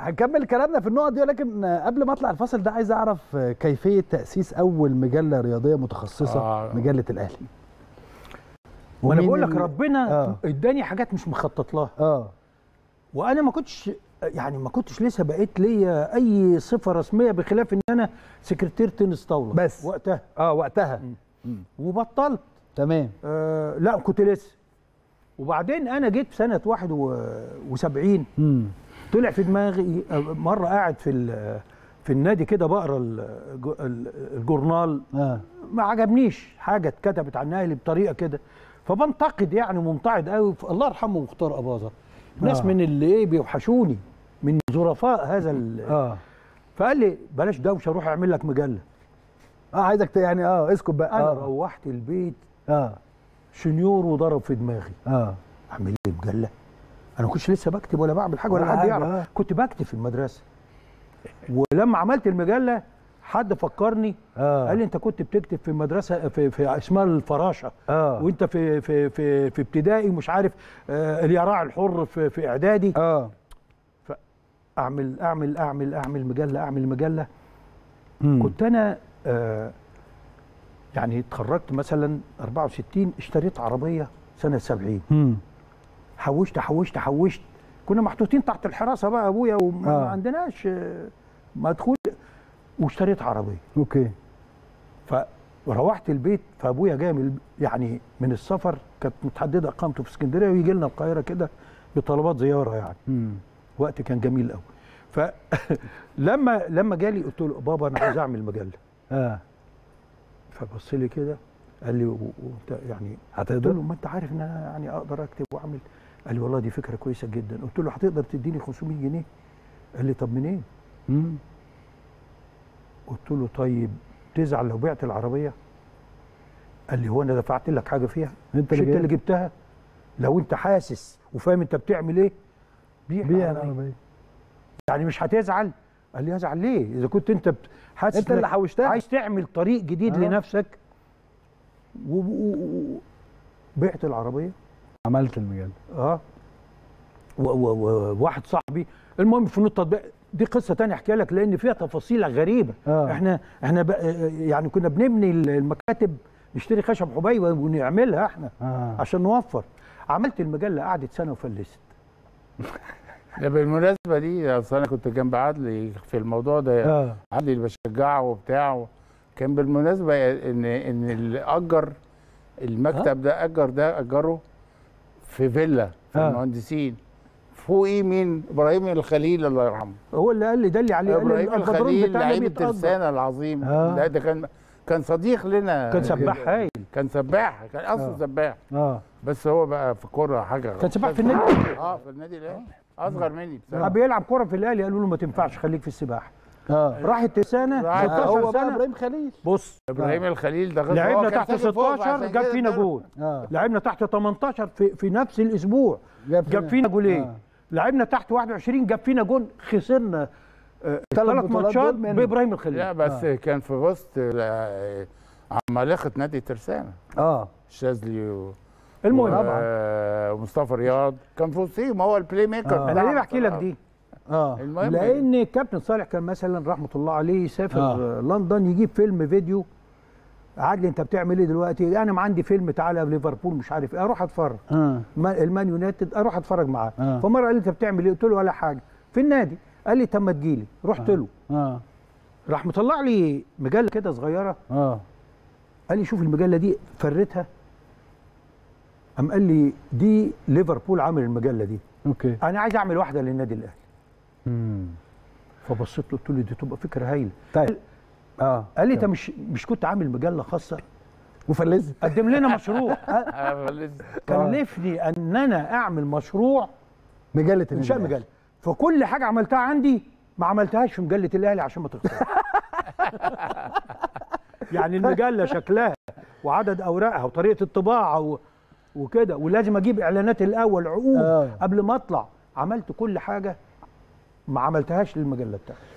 هنكمل كلامنا في النقط دي ولكن قبل ما اطلع الفاصل ده عايز اعرف كيفيه تاسيس اول مجله رياضيه متخصصه آه. مجله الاهلي وانا ومين بقول لك ال- ربنا آه. اداني حاجات مش مخطط لها اه وانا ما كنتش يعني ما كنتش لسه بقيت ليا اي صفه رسميه بخلاف ان انا سكرتير تنس طاوله بس. وقتها اه وقتها وبطلت تمام آه لا كنت لسه وبعدين انا جيت في سنه 71 امم طلع في دماغي آه، مره قاعد في ال- في النادي كده بقرا الج- ال- الجورنال اه ما عجبنيش حاجه اتكتبت عن اهلي بطريقه كده فبنتقد يعني ممتعض قوي الله يرحمه مختار اباظه ناس آه. من اللي ايه بيوحشوني من ظرفاء هذا ال- اه فقال لي بلاش دوشه روح اعمل لك مجله اه عايزك ت- يعني اه اسكت بقى انا اه روحت البيت اه شنيور وضرب في دماغي اه اعمل لي مجله انا ما كنتش لسه بكتب ولا بعمل حاجه ولا ولا حد حاجة، يعرف آه. كنت بكتب في المدرسه ولما عملت المجله حد فكرني اه قال لي انت كنت بتكتب في مدرسه في, في اسمها الفراشه اه وانت في في في في ابتدائي مش عارف آه اليراع الحر في في اعدادي اه اعمل اعمل اعمل اعمل مجله اعمل مجله مم. كنت انا آه يعني اتخرجت مثلا 64 اشتريت عربيه سنه 70 مم. حوشت حوشت حوشت كنا محطوطين تحت الحراسه بقى ابويا وما آه. آه. عندناش آه، مدخول واشتريت عربيه اوكي فروحت البيت فابويا جاي من يعني من السفر كانت متحدده اقامته في اسكندريه ويجي لنا القاهره كده بطلبات زياره يعني مم. وقت كان جميل قوي فلما لما جالي قلت له بابا انا عايز اعمل مجله اه فبص لي كده قال لي و- وانت يعني قلت هتقدر له ما انت عارف ان انا يعني اقدر اكتب واعمل قال لي والله دي فكره كويسه جدا قلت له هتقدر تديني 500 جنيه قال لي طب منين مم. قلت له طيب تزعل لو بعت العربيه قال لي هو انا دفعت لك حاجه فيها انت مش اللي انت اللي جايب. جبتها لو انت حاسس وفاهم انت بتعمل ايه بيع بيع العربية. العربيه يعني مش هتزعل قال لي ازعل ليه اذا كنت انت بت- حاسس انت اللي إنك حوشتها عايز تعمل طريق جديد آه. آه. لنفسك و... و... و... بعت العربيه عملت المجله اه وواحد و... و... واحد صاحبي المهم في التطبيق دي قصه تانية احكيها لك لان فيها تفاصيل غريبه آه. احنا احنا ب... يعني كنا بنبني المكاتب نشتري خشب حبيبه ونعملها احنا اه عشان نوفر عملت المجله قعدت سنه وفلست ده بالمناسبه دي اصل انا كنت جنب عدلي في الموضوع ده اه عدلي اللي بشجعه وبتاع كان بالمناسبه ان ان اللي اجر المكتب ده اجر ده اجره في فيلا في آه. المهندسين فوقيه مين ابراهيم الخليل الله يرحمه هو اللي قال لي ده اللي عليه قال لي ابراهيم البدرون الخليل بتاعنا لعيب بيتأجر. الترسانه العظيم آه. ده, ده كان كان صديق لنا كان سباح هايل كان سباح كان اصلا آه. سباح اه بس هو بقى في كوره حاجه كان سباح في النادي اه في النادي الاهلي اصغر مني بصراحه حب يلعب كوره في الاهلي قالوا له ما تنفعش خليك في السباحه اه راح الترسانه راح- 16 هو بقى سنه ابراهيم خليل بص ابراهيم الخليل ده غزو لعبنا هو كان تحت ساكن فوق، 16 عشان جاب كده فينا اداله. جول اه لعبنا تحت 18 في, في نفس الاسبوع جاب جاب فينا جولين آه. لعبنا تحت 21 جاب فينا جول خسرنا ثلاث بطولات ماتشات دول منهم. بابراهيم لا الخليل بس كان في وسط ال- عمالقه نادي ترسانه اه الشاذلي و... المهم و- طبعا ومصطفى رياض كان في وسطهم هو البلاي ميكر آه. انا ليه بحكي لك دي اه المهم لان الكابتن صالح كان مثلا رحمه الله عليه يسافر آه. آه. لندن يجيب فيلم فيديو عادل انت بتعمل ايه دلوقتي انا ما عندي فيلم تعالى ليفربول مش عارف ايه اروح اتفرج اه ما- المان يونايتد اروح اتفرج معاه آه. فمره قال لي انت بتعمل ايه قلت له ولا حاجه في النادي قال لي طب ما تجيلي رحت له اه راح مطلع لي مجله كده صغيره اه قال لي شوف المجله دي فريتها قام قال لي دي ليفربول عامل المجله دي اوكي انا عايز اعمل واحده للنادي الاهلي امم فبصيت له قلت له دي تبقى فكره هايله طيب اه قال لي انت مش مش كنت عامل مجله خاصه وفلست قدم لنا مشروع آه، لسه. كلفني ان انا اعمل مشروع مجله انشاء النادي. مجله فكل حاجه عملتها عندي ما عملتهاش في مجله الاهلي عشان ما تخسرش يعني المجله شكلها وعدد اوراقها وطريقه الطباعه و... وكده ولازم اجيب اعلانات الاول عقود آه. قبل ما اطلع عملت كل حاجه ما عملتهاش للمجله بتاعتي